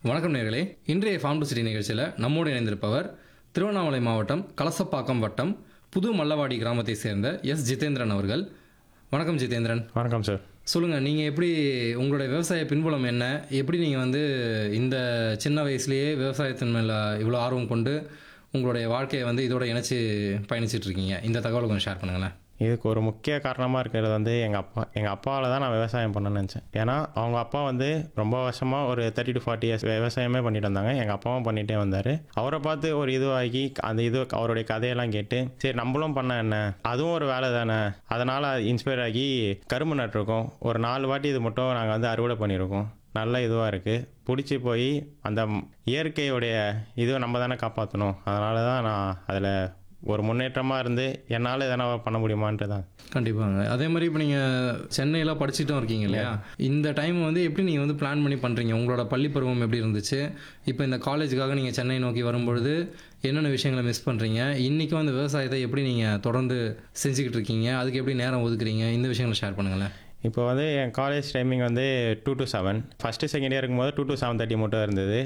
வணக்கம் நேர்களே இன்றைய ஃபார்ம் டு சிட்டி நிகழ்ச்சியில் நம்மோடு இணைந்திருப்பவர் திருவண்ணாமலை மாவட்டம் கலசப்பாக்கம் வட்டம் புது மல்லவாடி கிராமத்தை சேர்ந்த எஸ் ஜிதேந்திரன் அவர்கள் வணக்கம் ஜிதேந்திரன் வணக்கம் சார் சொல்லுங்கள் நீங்கள் எப்படி உங்களுடைய விவசாய பின்புலம் என்ன எப்படி நீங்கள் வந்து இந்த சின்ன வயசுலேயே விவசாயத்தின் மேலே இவ்வளோ ஆர்வம் கொண்டு உங்களுடைய வாழ்க்கையை வந்து இதோட இணைச்சி பயணிச்சிட்டு இருக்கீங்க இந்த தகவலை கொஞ்சம் ஷேர் பண்ணுங்களேன் இதுக்கு ஒரு முக்கிய காரணமாக இருக்கிறது வந்து எங்கள் அப்பா எங்கள் அப்பாவால் தான் நான் விவசாயம் பண்ணணும்னு நினச்சேன் ஏன்னா அவங்க அப்பா வந்து ரொம்ப வருஷமாக ஒரு தேர்ட்டி டு ஃபார்ட்டி இயர்ஸ் விவசாயமே பண்ணிட்டு வந்தாங்க எங்கள் அப்பாவும் பண்ணிகிட்டே வந்தார் அவரை பார்த்து ஒரு இதுவாகி அந்த இது அவருடைய கதையெல்லாம் கேட்டு சரி நம்மளும் பண்ண என்ன அதுவும் ஒரு வேலை தானே அதனால் இன்ஸ்பயர் ஆகி கரும்பு நட்டிருக்கோம் ஒரு நாலு வாட்டி இது மட்டும் நாங்கள் வந்து அறுவடை பண்ணியிருக்கோம் நல்ல இதுவாக இருக்குது பிடிச்சி போய் அந்த இயற்கையுடைய இதுவை நம்ம தானே காப்பாற்றணும் அதனால தான் நான் அதில் ஒரு முன்னேற்றமாக இருந்து என்னால் எதனா பண்ண முடியுமான்ட்டு தான் கண்டிப்பாங்க அதே மாதிரி இப்போ நீங்கள் சென்னையில் படிச்சுட்டும் இருக்கீங்க இல்லையா இந்த டைம் வந்து எப்படி நீங்கள் வந்து பிளான் பண்ணி பண்ணுறீங்க உங்களோட பள்ளி பருவம் எப்படி இருந்துச்சு இப்போ இந்த காலேஜுக்காக நீங்கள் சென்னை நோக்கி வரும்பொழுது என்னென்ன விஷயங்களை மிஸ் பண்ணுறீங்க இன்றைக்கும் அந்த விவசாயத்தை எப்படி நீங்கள் தொடர்ந்து செஞ்சுக்கிட்டு இருக்கீங்க அதுக்கு எப்படி நேரம் ஒதுக்குறீங்க இந்த விஷயங்களை ஷேர் பண்ணுங்களேன் இப்போ வந்து என் காலேஜ் டைமிங் வந்து two to seven first second year இருக்கும்போது டூ டு செவன் தேர்ட்டி மட்டும் இருந்தது